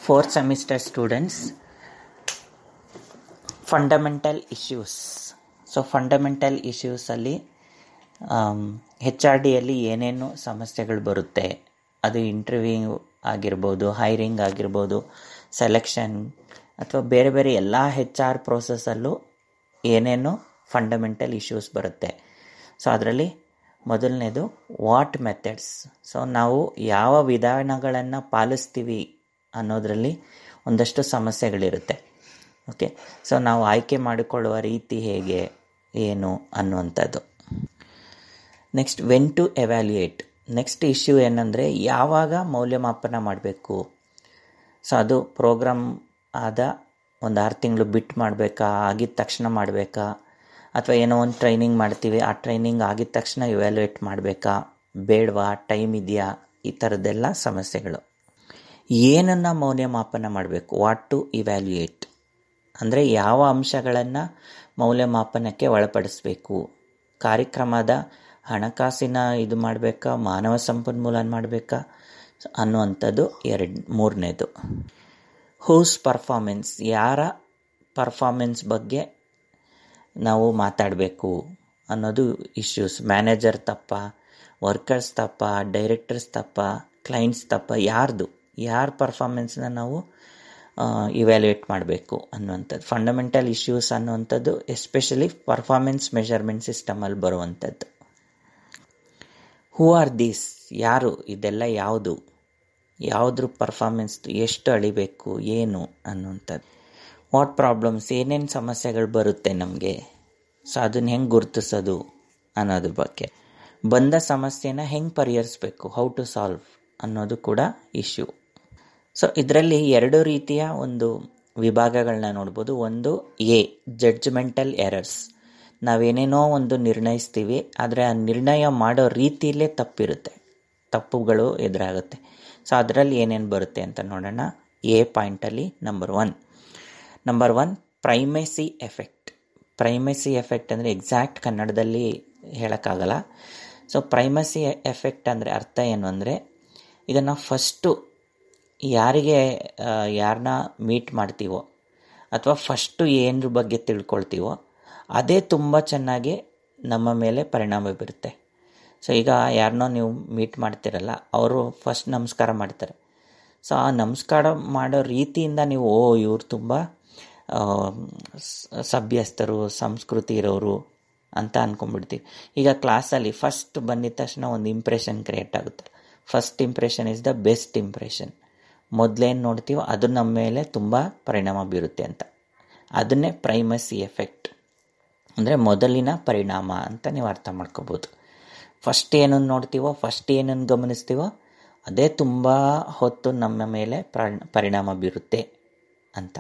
fourth semester students fundamental issues so fundamental ಇಶ್ಯೂಸಲ್ಲಿ H R ಡಿಯಲ್ಲಿ ಏನೇನು ಸಮಸ್ಯೆಗಳು ಬರುತ್ತೆ ಅದು ಇಂಟರ್ವ್ಯೂ ಆಗಿರ್ಬೋದು ಹೈರಿಂಗ್ ಆಗಿರ್ಬೋದು ಸೆಲೆಕ್ಷನ್ ಅಥವಾ ಬೇರೆ ಬೇರೆ ಎಲ್ಲ ಹೆಚ್ ಆರ್ ಪ್ರೋಸೆಸ್ಸಲ್ಲೂ ಏನೇನು ಫಂಡಮೆಂಟಲ್ ಇಶ್ಯೂಸ್ ಬರುತ್ತೆ ಸೊ ಅದರಲ್ಲಿ ಮೊದಲನೇದು ವಾಟ್ ಮೆಥಡ್ಸ್ ಸೊ ನಾವು ಯಾವ ವಿಧಾನಗಳನ್ನು ಪಾಲಿಸ್ತೀವಿ ಅನ್ನೋದರಲ್ಲಿ ಒಂದಷ್ಟು ಸಮಸ್ಯೆಗಳಿರುತ್ತೆ ಓಕೆ ಸೊ ನಾವು ಆಯ್ಕೆ ಮಾಡಿಕೊಳ್ಳುವ ರೀತಿ ಹೇಗೆ ಏನು ಅನ್ನುವಂಥದ್ದು next when to evaluate next issue ಏನಂದರೆ ಯಾವಾಗ ಮೌಲ್ಯಮಾಪನ ಮಾಡಬೇಕು ಸೊ ಅದು ಪ್ರೋಗ್ರಾಮ್ ಆದ ಒಂದು ಆರು ತಿಂಗಳು ಬಿಟ್ಟು ಮಾಡಬೇಕಾ ಆಗಿದ ತಕ್ಷಣ ಮಾಡಬೇಕಾ ಅಥವಾ ಏನೋ ಒಂದು ಟ್ರೈನಿಂಗ್ ಮಾಡ್ತೀವಿ ಆ ಟ್ರೈನಿಂಗ್ ಆಗಿದ ತಕ್ಷಣ ಇವ್ಯಾಲ್ಯೂಯೇಟ್ ಮಾಡಬೇಕಾ ಬೇಡವಾ ಟೈಮ್ ಇದೆಯಾ ಈ ಥರದ್ದೆಲ್ಲ ಸಮಸ್ಯೆಗಳು ಏನನ್ನು ಮೌಲ್ಯಮಾಪನ ಮಾಡಬೇಕು ವಾಟ್ ಟು ಇವ್ಯಾಲ್ಯೂಯೇಟ್ ಅಂದರೆ ಯಾವ ಅಂಶಗಳನ್ನು ಮೌಲ್ಯಮಾಪನಕ್ಕೆ ಒಳಪಡಿಸಬೇಕು ಕಾರ್ಯಕ್ರಮದ ಹಣಕಾಸಿನ ಇದು ಮಾಡಬೇಕಾ ಮಾನವ ಸಂಪನ್ಮೂಲ ಮಾಡಬೇಕಾ ಅನ್ನುವಂಥದ್ದು ಎರಡು ಮೂರನೇದು ಹೂಸ್ ಪರ್ಫಾಮೆನ್ಸ್ ಯಾರ ಪರ್ಫಾಮೆನ್ಸ್ ಬಗ್ಗೆ ನಾವು ಮಾತಾಡಬೇಕು ಅನ್ನೋದು ಇಶ್ಯೂಸ್ ಮ್ಯಾನೇಜರ್ ತಪ್ಪ ವರ್ಕರ್ಸ್ ತಪ್ಪ ಡೈರೆಕ್ಟರ್ಸ್ ತಪ್ಪ ಕ್ಲೈಂಟ್ಸ್ ತಪ್ಪ ಯಾರ್ದು ಯಾರ ಪರ್ಫಾಮೆನ್ಸ್ನ ನಾವು ಇವ್ಯಾಲ್ಯೂಯೇಟ್ ಮಾಡಬೇಕು ಅನ್ನುವಂಥದ್ದು ಫಂಡಮೆಂಟಲ್ ಇಶ್ಯೂಸ್ ಅನ್ನುವಂಥದ್ದು ಎಸ್ಪೆಷಲಿ ಪರ್ಫಾರ್ಮೆನ್ಸ್ ಮೆಷರ್ಮೆಂಟ್ ಸಿಸ್ಟಮಲ್ಲಿ ಬರುವಂಥದ್ದು ಹೂ ಆರ್ ದೀಸ್ ಯಾರು ಇದೆಲ್ಲ ಯಾವುದು ಯಾವುದ್ರ ಪರ್ಫಾರ್ಮೆನ್ಸ್ ಎಷ್ಟು ಅಳಿಬೇಕು ಏನು ಅನ್ನುವಂಥದ್ದು ವಾಟ್ ಪ್ರಾಬ್ಲಮ್ಸ್ ಏನೇನು ಸಮಸ್ಯೆಗಳು ಬರುತ್ತೆ ನಮಗೆ ಸೊ ಅದನ್ನು ಹೆಂಗೆ ಗುರುತಿಸೋದು ಅನ್ನೋದ್ರ ಬಗ್ಗೆ ಬಂದ ಸಮಸ್ಯೆನ ಹೆಂಗೆ ಪರಿಹರಿಸಬೇಕು ಹೌ ಟು ಸಾಲ್ವ್ ಅನ್ನೋದು ಕೂಡ ಇಶ್ಯೂ ಸೊ ಇದರಲ್ಲಿ ಎರಡು ರೀತಿಯ ಒಂದು ವಿಭಾಗಗಳನ್ನ ನೋಡ್ಬೋದು ಒಂದು ಎ ಜಡ್ಜ್ಮೆಂಟಲ್ ಎರರ್ಸ್ ನಾವೇನೇನೋ ಒಂದು ನಿರ್ಣಯಿಸ್ತೀವಿ ಆದರೆ ಆ ನಿರ್ಣಯ ಮಾಡೋ ರೀತಿಯಲ್ಲೇ ತಪ್ಪಿರುತ್ತೆ ತಪ್ಪುಗಳು ಎದುರಾಗುತ್ತೆ ಸೊ ಅದರಲ್ಲಿ ಏನೇನು ಬರುತ್ತೆ ಅಂತ ನೋಡೋಣ ಎ ಪಾಯಿಂಟಲ್ಲಿ number one number one primacy effect primacy effect ಅಂದರೆ ಎಕ್ಸಾಕ್ಟ್ ಕನ್ನಡದಲ್ಲಿ ಹೇಳೋಕ್ಕಾಗಲ್ಲ ಸೊ ಪ್ರೈಮಸಿ ಎಫೆಕ್ಟ್ ಅಂದರೆ ಅರ್ಥ ಏನು ಅಂದರೆ ಈಗ ನಾವು ಫಸ್ಟು ಯಾರಿಗೆ ಯಾರನ್ನ ಮೀಟ್ ಮಾಡ್ತೀವೋ ಅಥವಾ ಫಸ್ಟು ಏನರ ಬಗ್ಗೆ ತಿಳ್ಕೊಳ್ತೀವೋ ಅದೇ ತುಂಬ ಚೆನ್ನಾಗಿ ನಮ್ಮ ಮೇಲೆ ಪರಿಣಾಮ ಬೀರುತ್ತೆ ಸೊ ಈಗ ಯಾರನ್ನೋ ನೀವು ಮೀಟ್ ಮಾಡ್ತಿರಲ್ಲ ಅವರು ಫಸ್ಟ್ ನಮಸ್ಕಾರ ಮಾಡ್ತಾರೆ ಸೊ ಆ ನಮಸ್ಕಾರ ಮಾಡೋ ರೀತಿಯಿಂದ ನೀವು ಓ ಇವ್ರು ತುಂಬ ಸಭ್ಯಸ್ಥರು ಸಂಸ್ಕೃತಿ ಇರೋರು ಅಂತ ಅಂದ್ಕೊಂಡ್ಬಿಡ್ತೀವಿ ಈಗ ಕ್ಲಾಸಲ್ಲಿ ಫಸ್ಟ್ ಬಂದಿದ ತಕ್ಷಣ ಒಂದು ಇಂಪ್ರೆಷನ್ ಕ್ರಿಯೇಟ್ ಆಗುತ್ತೆ first impression is the best impression ಮೊದಲೇನು ನೋಡ್ತೀವೋ ಅದು ನಮ್ಮ ಮೇಲೆ ತುಂಬ ಪರಿಣಾಮ ಬೀರುತ್ತೆ ಅಂತ ಅದನ್ನೇ ಪ್ರೈಮಸಿ ಎಫೆಕ್ಟ್ ಅಂದರೆ ಮೊದಲಿನ ಪರಿಣಾಮ ಅಂತ ನೀವು ಅರ್ಥ ಮಾಡ್ಕೋಬೋದು ಫಸ್ಟ್ ಏನನ್ನು ನೋಡ್ತೀವೋ ಫಸ್ಟ್ ಏನನ್ನು ಗಮನಿಸ್ತೀವೋ ಅದೇ ತುಂಬ ಹೊತ್ತು ನಮ್ಮ ಮೇಲೆ ಪರಿಣಾಮ ಬೀರುತ್ತೆ ಅಂತ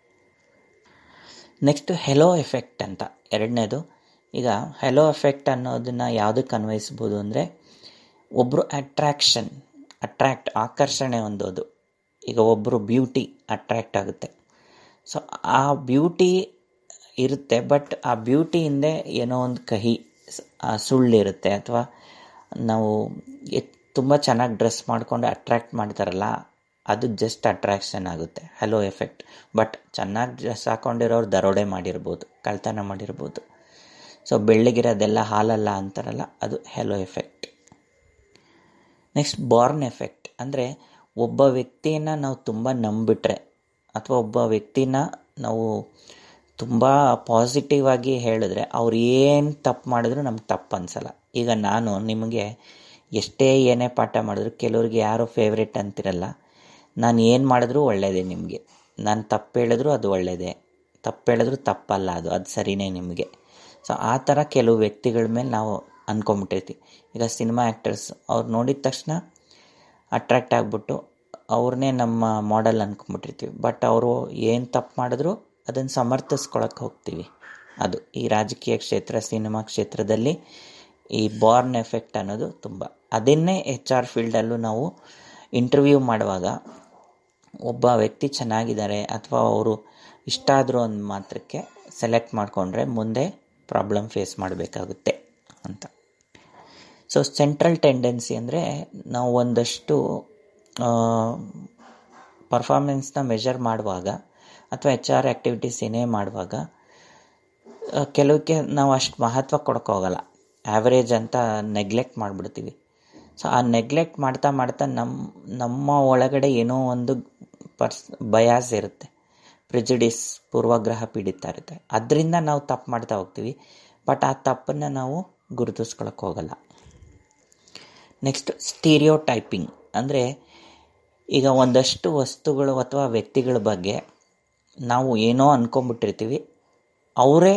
ನೆಕ್ಸ್ಟ್ ಹೆಲೋ ಎಫೆಕ್ಟ್ ಅಂತ ಎರಡನೇದು ಈಗ ಹೆಲೋ ಎಫೆಕ್ಟ್ ಅನ್ನೋದನ್ನು ಯಾವುದಕ್ಕೆ ಅನ್ವಯಿಸ್ಬೋದು ಅಂದರೆ ಒಬ್ಬರು ಅಟ್ರ್ಯಾಕ್ಷನ್ ಅಟ್ರ್ಯಾಕ್ಟ್ ಆಕರ್ಷಣೆ ಹೊಂದೋದು ಈಗ ಒಬ್ಬರು ಬ್ಯೂಟಿ ಅಟ್ರ್ಯಾಕ್ಟ್ ಆಗುತ್ತೆ ಸೊ ಆ ಬ್ಯೂಟಿ ಇರುತ್ತೆ ಬಟ್ ಆ ಬ್ಯೂಟಿ ಹಿಂದೆ ಏನೋ ಒಂದು ಕಹಿ ಸುಳ್ಳಿರುತ್ತೆ ಅಥವಾ ನಾವು ತುಂಬ ಚೆನ್ನಾಗಿ ಡ್ರೆಸ್ ಮಾಡಿಕೊಂಡು ಅಟ್ರ್ಯಾಕ್ಟ್ ಮಾಡ್ತಾರಲ್ಲ ಅದು ಜಸ್ಟ್ ಅಟ್ರ್ಯಾಕ್ಷನ್ ಆಗುತ್ತೆ ಹಲೋ ಎಫೆಕ್ಟ್ ಬಟ್ ಚೆನ್ನಾಗಿ ಡ್ರೆಸ್ ಹಾಕ್ಕೊಂಡಿರೋರು ದರೋಡೆ ಮಾಡಿರ್ಬೋದು ಕಳ್ತನ ಮಾಡಿರ್ಬೋದು ಸೊ ಬೆಳ್ಳಗಿರೋದೆಲ್ಲ ಹಾಲಲ್ಲ ಅಂತಾರಲ್ಲ ಅದು halo effect next horn effect ಅಂದರೆ ಒಬ್ಬ ವ್ಯಕ್ತಿಯನ್ನು ನಾವು ತುಂಬ ನಂಬಿಟ್ರೆ ಅಥವಾ ಒಬ್ಬ ವ್ಯಕ್ತಿನ ನಾವು ತುಂಬ ಪಾಸಿಟಿವ್ ಆಗಿ ಹೇಳಿದ್ರೆ ಅವ್ರು ಏನು ತಪ್ಪು ಮಾಡಿದ್ರು ನಮ್ಗೆ ತಪ್ಪು ಅನಿಸಲ್ಲ ಈಗ ನಾನು ನಿಮಗೆ ಎಷ್ಟೇ ಏನೇ ಪಾಠ ಮಾಡಿದ್ರು ಕೆಲವ್ರಿಗೆ ಯಾರೋ ಫೇವ್ರೇಟ್ ಅಂತಿರಲ್ಲ ನಾನು ಏನು ಮಾಡಿದ್ರೂ ಒಳ್ಳೆಯದೇ ನಿಮಗೆ ನಾನು ತಪ್ಪು ಹೇಳಿದ್ರು ಅದು ಒಳ್ಳೆಯದೇ ತಪ್ಪು ಹೇಳಿದ್ರು ತಪ್ಪಲ್ಲ ಅದು ಅದು ಸರಿಯೇ ನಿಮಗೆ ಸೊ ಆ ಥರ ಕೆಲವು ವ್ಯಕ್ತಿಗಳ ಮೇಲೆ ನಾವು ಅಂದ್ಕೊಂಬಿಟ್ಟಿರ್ತೀವಿ ಈಗ ಸಿನಿಮಾ ಆ್ಯಕ್ಟರ್ಸ್ ಅವ್ರು ನೋಡಿದ ತಕ್ಷಣ ಅಟ್ರ್ಯಾಕ್ಟ್ ಆಗಿಬಿಟ್ಟು ಅವ್ರನ್ನೇ ನಮ್ಮ ಮಾಡೆಲ್ ಅಂದ್ಕೊಂಬಿಟ್ಟಿರ್ತೀವಿ ಬಟ್ ಅವರು ಏನು ತಪ್ಪು ಮಾಡಿದ್ರು ಅದನ್ನು ಸಮರ್ಥಿಸ್ಕೊಳಕ್ಕೆ ಹೋಗ್ತೀವಿ ಅದು ಈ ರಾಜಕೀಯ ಕ್ಷೇತ್ರ ಸಿನಿಮಾ ಕ್ಷೇತ್ರದಲ್ಲಿ ಈ ಬಾರ್ನ್ ಎಫೆಕ್ಟ್ ಅನ್ನೋದು ತುಂಬ ಅದನ್ನೇ ಎಚ್ ಆರ್ ಫೀಲ್ಡಲ್ಲೂ ನಾವು ಇಂಟರ್ವ್ಯೂ ಮಾಡುವಾಗ ಒಬ್ಬ ವ್ಯಕ್ತಿ ಚೆನ್ನಾಗಿದ್ದಾರೆ ಅಥವಾ ಅವರು ಇಷ್ಟ ಆದರೂ ಒಂದು ಮಾತ್ರಕ್ಕೆ ಸೆಲೆಕ್ಟ್ ಮಾಡಿಕೊಂಡ್ರೆ ಮುಂದೆ ಪ್ರಾಬ್ಲಮ್ ಫೇಸ್ ಮಾಡಬೇಕಾಗುತ್ತೆ ಅಂತ ಸೊ ಸೆಂಟ್ರಲ್ ಟೆಂಡೆನ್ಸಿ ಅಂದರೆ ನಾವು ಒಂದಷ್ಟು ಪರ್ಫಾರ್ಮೆನ್ಸ್ನ ಮೆಷರ್ ಮಾಡುವಾಗ ಅಥವಾ ಎಚ್ ಆರ್ ಆ್ಯಕ್ಟಿವಿಟೀಸ್ ಏನೇ ಮಾಡುವಾಗ ಆ, ಕೆಲವಕ್ಕೆ ನಾವು ಅಷ್ಟು ಮಹತ್ವ ಕೊಡೋಕೆ ಹೋಗಲ್ಲ ಆ್ಯಾವ್ರೇಜ್ ಅಂತ ನೆಗ್ಲೆಕ್ಟ್ ಮಾಡಿಬಿಡ್ತೀವಿ ಸೊ ಆ ನೆಗ್ಲೆಕ್ಟ್ ಮಾಡ್ತಾ ಮಾಡ್ತಾ ನಮ್ಮ ನಮ್ಮ ಒಳಗಡೆ ಏನೋ ಒಂದು ಪರ್ಸ್ ಬಯಾಸ್ ಇರುತ್ತೆ ಪ್ರಿಜುಡಿಸ್ ಪೂರ್ವಗ್ರಹ ಪೀಡಿತ ಇರುತ್ತೆ ಅದರಿಂದ ನಾವು ತಪ್ಪು ಮಾಡ್ತಾ ಹೋಗ್ತೀವಿ ಬಟ್ ಆ ತಪ್ಪನ್ನು ನಾವು ಗುರುತಿಸ್ಕೊಳಕ್ಕೆ ಹೋಗಲ್ಲ ನೆಕ್ಸ್ಟ್ ಸ್ಟೀರಿಯೋ ಟೈಪಿಂಗ್ ಅಂದರೆ ಈಗ ಒಂದಷ್ಟು ವಸ್ತುಗಳು ಅಥವಾ ವ್ಯಕ್ತಿಗಳ ಬಗ್ಗೆ ನಾವು ಏನೋ ಅಂದ್ಕೊಂಬಿಟ್ಟಿರ್ತೀವಿ ಅವರೇ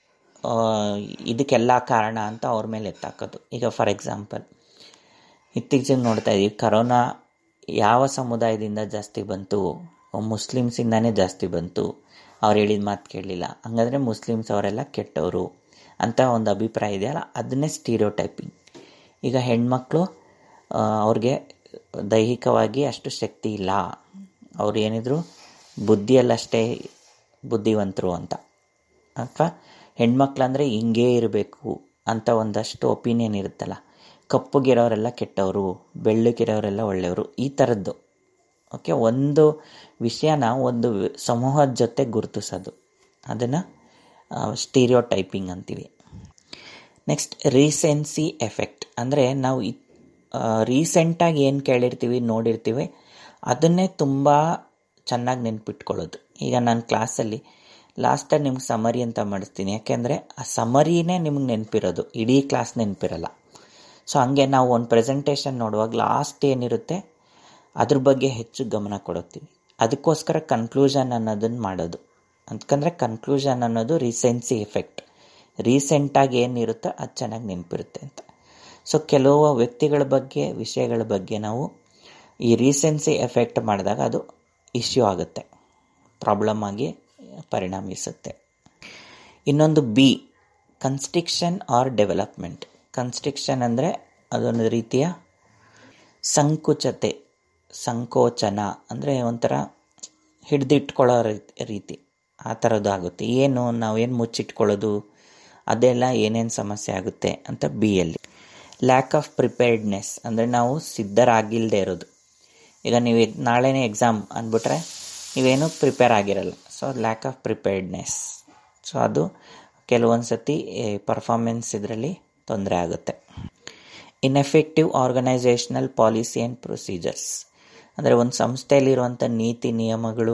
ಇದಕ್ಕೆಲ್ಲ ಕಾರಣ ಅಂತ ಅವ್ರ ಮೇಲೆ ಎತ್ತಾಕೋದು ಈಗ ಫಾರ್ ಎಕ್ಸಾಂಪಲ್ ಇತ್ತೀಚೆಗೆ ನೋಡ್ತಾ ಇದ್ದೀವಿ ಕರೋನಾ ಯಾವ ಸಮುದಾಯದಿಂದ ಜಾಸ್ತಿ ಬಂತು ಮುಸ್ಲಿಮ್ಸಿಂದಾನೇ ಜಾಸ್ತಿ ಬಂತು ಅವ್ರು ಹೇಳಿದ ಮಾತು ಕೇಳಲಿಲ್ಲ ಹಂಗಾದ್ರೆ ಮುಸ್ಲಿಮ್ಸ್ ಅವರೆಲ್ಲ ಕೆಟ್ಟವರು ಅಂತ ಒಂದು ಅಭಿಪ್ರಾಯ ಇದೆಯಲ್ಲ ಅದನ್ನೇ ಸ್ಟೀರಿಯೋ ಟೈಪಿಂಗ್ ಈಗ ಹೆಣ್ಮಕ್ಳು ಆ, ಅವ್ರಿಗೆ ದೈಹಿಕವಾಗಿ ಅಷ್ಟು ಶಕ್ತಿ ಇಲ್ಲ ಅವ್ರು ಏನಿದ್ರು ಬುದ್ಧಿಯಲ್ಲಷ್ಟೇ ಬುದ್ಧಿವಂತರು ಅಂತ ಅಥವಾ ಹೆಣ್ಮಕ್ಳಂದರೆ ಹಿಂಗೇ ಇರಬೇಕು ಅಂತ ಒಂದಷ್ಟು ಒಪಿನಿಯನ್ ಇರುತ್ತಲ್ಲ ಕಪ್ಪುಗಿರೋರೆಲ್ಲ ಕೆಟ್ಟವರು ಬೆಳ್ಳಗಿರೋರೆಲ್ಲ ಒಳ್ಳೆಯವರು ಈ ಥರದ್ದು ಓಕೆ ಒಂದು ವಿಷಯನ ಒಂದು ಸಮೂಹದ ಜೊತೆ ಗುರುತಿಸೋದು ಅದನ್ನು ಸ್ಟೀರಿಯೋ ಟೈಪಿಂಗ್ ಅಂತೀವಿ ನೆಕ್ಸ್ಟ್ ರೀಸೆನ್ಸಿ ಎಫೆಕ್ಟ್ ಅಂದರೆ ನಾವು ಇ ರೀಸೆಂಟಾಗಿ ಏನು ಕೇಳಿರ್ತೀವಿ ನೋಡಿರ್ತೀವಿ ಅದನ್ನೇ ತುಂಬ ಚೆನ್ನಾಗಿ ನೆನ್ಪಿಟ್ಕೊಳ್ಳೋದು ಈಗ ನಾನು ಕ್ಲಾಸಲ್ಲಿ ಲಾಸ್ಟಾಗಿ ನಿಮ್ಗೆ ಸಮರಿ ಅಂತ ಮಾಡಿಸ್ತೀನಿ ಯಾಕೆಂದರೆ ಆ ಸಮರಿನೇ ನಿಮ್ಗೆ ನೆನಪಿರೋದು ಇಡೀ ಕ್ಲಾಸ್ ನೆನಪಿರಲ್ಲ ಸೊ ಹಂಗೆ ನಾವು ಒಂದು ಪ್ರೆಸೆಂಟೇಷನ್ ನೋಡುವಾಗ ಲಾಸ್ಟ್ ಏನಿರುತ್ತೆ ಅದ್ರ ಬಗ್ಗೆ ಹೆಚ್ಚು ಗಮನ ಕೊಡುತ್ತೀವಿ ಅದಕ್ಕೋಸ್ಕರ ಕನ್ಕ್ಲೂಷನ್ ಅನ್ನೋದನ್ನು ಮಾಡೋದು ಅಂತಕಂದ್ರೆ ಕನ್ಕ್ಲೂಷನ್ ಅನ್ನೋದು ರೀಸೆನ್ಸಿ ಎಫೆಕ್ಟ್ ರೀಸೆಂಟಾಗಿ ಏನಿರುತ್ತೋ ಅದು ಚೆನ್ನಾಗಿ ನೆನಪಿರುತ್ತೆ ಅಂತ ಸೊ ಕೆಲವು ವ್ಯಕ್ತಿಗಳ ಬಗ್ಗೆ ವಿಷಯಗಳ ಬಗ್ಗೆ ನಾವು ಈ ರೀಸೆನ್ಸಿ ಎಫೆಕ್ಟ್ ಮಾಡಿದಾಗ ಅದು ಇಶ್ಯೂ ಆಗುತ್ತೆ ಪ್ರಾಬ್ಲಮ್ ಆಗಿ ಪರಿಣಮಿಸುತ್ತೆ ಇನ್ನೊಂದು B constriction or development constriction ಅಂದರೆ ಅದೊಂದು ರೀತಿಯ ಸಂಕುಚತೆ ಸಂಕೋಚನ ಅಂದರೆ ಒಂಥರ ಹಿಡಿದಿಟ್ಕೊಳ್ಳೋ ರೀತಿ ಆ ಥರದ್ದು ಆಗುತ್ತೆ ಏನು ನಾವೇನು ಮುಚ್ಚಿಟ್ಕೊಳ್ಳೋದು ಅದೆಲ್ಲ ಏನೇನು ಸಮಸ್ಯೆ ಆಗುತ್ತೆ ಅಂತ ಬಿ ಅಲ್ಲಿ ಲ್ಯಾಕ್ ಆಫ್ ಪ್ರಿಪೇರ್ಡ್ನೆಸ್ ಅಂದರೆ ನಾವು ಸಿದ್ಧರಾಗಿಲ್ಲದೆ ಇರೋದು ಈಗ ನೀವು ಎಗ್- ನಾಳೆನೇ ಎಕ್ಸಾಮ್ ಅಂದ್ಬಿಟ್ರೆ ನೀವೇನು ಪ್ರಿಪೇರ್ ಆಗಿರಲ್ಲ so lack of preparedness so ಅದು ಕೆಲವೊಂದು ಸತಿ ಪರ್ಫಾರ್ಮೆನ್ಸ್ ಇದರಲ್ಲಿ ತೊಂದರೆ ಆಗುತ್ತೆ ineffective organisational policy and procedures ಅಂದರೆ ಒಂದು ಸಂಸ್ಥೆಯಲ್ಲಿರುವಂಥ ನೀತಿ ನಿಯಮಗಳು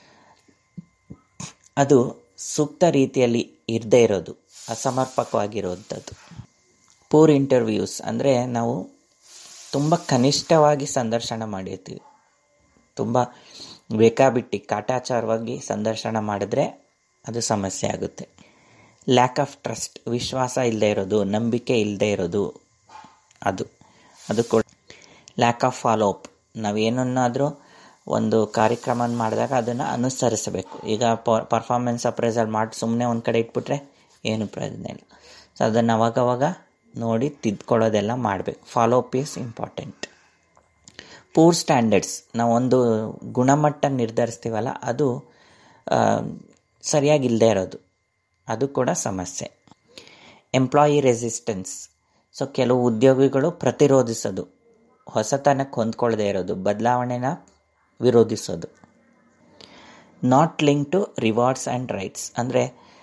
ಅದು ಸೂಕ್ತ ರೀತಿಯಲ್ಲಿ ಇರದೇ ಇರೋದು ಅಸಮರ್ಪಕವಾಗಿರುವಂಥದ್ದು ಪೂರ್ ಇಂಟರ್ವ್ಯೂಸ್ ಅಂದರೆ ನಾವು ತುಂಬ ಕನಿಷ್ಠವಾಗಿ ಸಂದರ್ಶನ ಮಾಡಿರ್ತೀವಿ ತುಂಬ ಬೇಕಾಬಿಟ್ಟಿ ಕಾಟಾಚಾರವಾಗಿ ಸಂದರ್ಶನ ಮಾಡಿದ್ರೆ ಅದು ಸಮಸ್ಯೆ ಆಗುತ್ತೆ ಲ್ಯಾಕ್ ಆಫ್ ಟ್ರಸ್ಟ್ ವಿಶ್ವಾಸ ಇಲ್ಲದೆ ಇರೋದು ನಂಬಿಕೆ ಇಲ್ಲದೆ ಇರೋದು ಅದು ಅದು ಕೂಡ ಲ್ಯಾಕ್ ಆಫ್ ಫಾಲೋ ಅಪ್ ನಾವೇನನ್ನಾದರೂ ಒಂದು ಕಾರ್ಯಕ್ರಮ ಮಾಡಿದಾಗ ಅದನ್ನು ಅನುಸರಿಸಬೇಕು ಈಗ ಪರ್ಫಾರ್ಮೆನ್ಸ್ ಅಪ್ರೈಸಲ್ ಮಾಡಿ ಸುಮ್ಮನೆ ಒಂದು ಕಡೆ ಇಟ್ಬಿಟ್ರೆ ಏನು ಪ್ರಯೋಜನ ಇಲ್ಲ ಸೊ ಅದನ್ನು ಅವಾಗವಾಗ ನೋಡಿ ತಿದ್ಕೊಳ್ಳೋದೆಲ್ಲ ಮಾಡಬೇಕು follow up is important poor standards ನಾವು ಒಂದು ಗುಣಮಟ್ಟ ನಿರ್ಧರಿಸ್ತೀವಲ್ಲ ಅದು ಆ, ಸರಿಯಾಗಿಲ್ಲದೆ ಇರೋದು ಅದು ಕೂಡ ಸಮಸ್ಯೆ ಎಂಪ್ಲಾಯಿ ರೆಸಿಸ್ಟೆನ್ಸ್ ಸೊ ಕೆಲವು ಉದ್ಯೋಗಿಗಳು ಪ್ರತಿರೋಧಿಸೋದು ಹೊಸತನಕ್ಕೆ ಹೊಂದ್ಕೊಳ್ಳದೆ ಇರೋದು ಬದಲಾವಣೆನ ವಿರೋಧಿಸೋದು not link to rewards and rights ಅಂದರೆ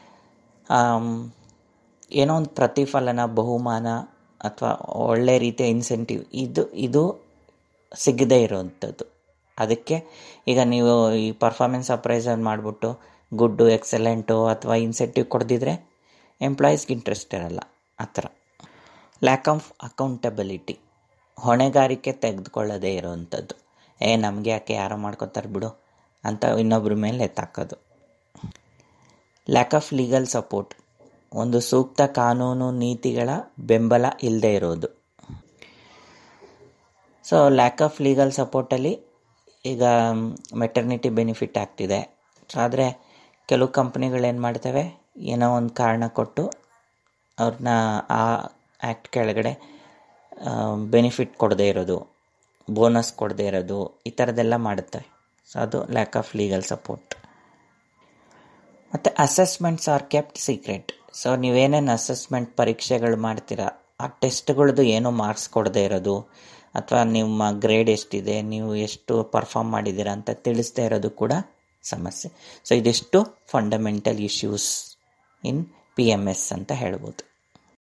ಏನೋ ಒಂದು ಪ್ರತಿಫಲನ ಬಹುಮಾನ ಅಥವಾ ಒಳ್ಳೆ ರೀತಿಯ ಇನ್ಸೆಂಟಿವ್ ಇದು ಇದು ಸಿಗದೇ ಇರೋವಂಥದ್ದು ಅದಕ್ಕೆ ಈಗ ನೀವು ಈ ಪರ್ಫಾರ್ಮೆನ್ಸ್ ಅಪ್ರೈಸಲ್ ಮಾಡಿಬಿಟ್ಟು ಗುಡ್ಡು ಎಕ್ಸಲೆಂಟು ಅಥವಾ ಇನ್ಸೆಂಟಿವ್ ಕೊಡ್ದಿದ್ರೆ ಎಂಪ್ಲಾಯೀಸ್ಗೆ ಇಂಟ್ರೆಸ್ಟ್ ಇರಲ್ಲ ಆ ಥರ ಲ್ಯಾಕ್ ಆಫ್ ಅಕೌಂಟಬಿಲಿಟಿ ಹೊಣೆಗಾರಿಕೆ ತೆಗೆದುಕೊಳ್ಳದೇ ಇರೋವಂಥದ್ದು ಏ ನಮಗೆ ಯಾಕೆ ಯಾರೋ ಮಾಡ್ಕೊತಾರೆ ಬಿಡು ಅಂತ ಇನ್ನೊಬ್ಬರ ಮೇಲೆ ಎತ್ತಾಕೋದು ಲ್ಯಾಕ್ ಆಫ್ ಲೀಗಲ್ ಸಪೋರ್ಟ್ ಒಂದು ಸೂಕ್ತ ಕಾನೂನು ನೀತಿಗಳ ಬೆಂಬಲ ಇಲ್ಲದೆ ಇರೋದು ಸೊ ಲ್ಯಾಕ್ ಆಫ್ ಲೀಗಲ್ ಸಪೋರ್ಟಲ್ಲಿ ಈಗ ಮೆಟರ್ನಿಟಿ ಬೆನಿಫಿಟ್ ಆಗ್ತಿದೆ ಸೊ ಆದರೆ ಕೆಲವು ಕಂಪ್ನಿಗಳು ಏನು ಮಾಡ್ತವೆ ಏನೋ ಒಂದು ಕಾರಣ ಕೊಟ್ಟು ಅವ್ರನ್ನ ಆ ಆ್ಯಕ್ಟ್ ಕೆಳಗಡೆ ಬೆನಿಫಿಟ್ ಕೊಡದೇ ಇರೋದು ಬೋನಸ್ ಕೊಡದೇ ಇರೋದು ಈ ಥರದ್ದೆಲ್ಲ ಮಾಡುತ್ತವೆ ಸೊ ಅದು ಲ್ಯಾಕ್ ಆಫ್ ಲೀಗಲ್ ಸಪೋರ್ಟ್ ಮತ್ತು assessments are kept secret so ನೀವೇನೇನು ಅಸೆಸ್ಮೆಂಟ್ ಪರೀಕ್ಷೆಗಳು ಮಾಡ್ತೀರಾ ಆ ಟೆಸ್ಟ್ಗಳದ್ದು ಏನೋ ಮಾರ್ಕ್ಸ್ ಕೊಡದೇ ಇರೋದು ಅಥವಾ ನಿಮ್ಮ ಗ್ರೇಡ್ ಎಷ್ಟಿದೆ ನೀವು ಎಷ್ಟು ಪರ್ಫಾರ್ಮ್ ಮಾಡಿದ್ದೀರಾ ಅಂತ ತಿಳಿಸ್ತಾ ಇರೋದು ಕೂಡ ಸಮಸ್ಯೆ ಸೊ ಇದಿಷ್ಟು fundamental issues in P M S ಅಂತ ಹೇಳ್ಬೋದು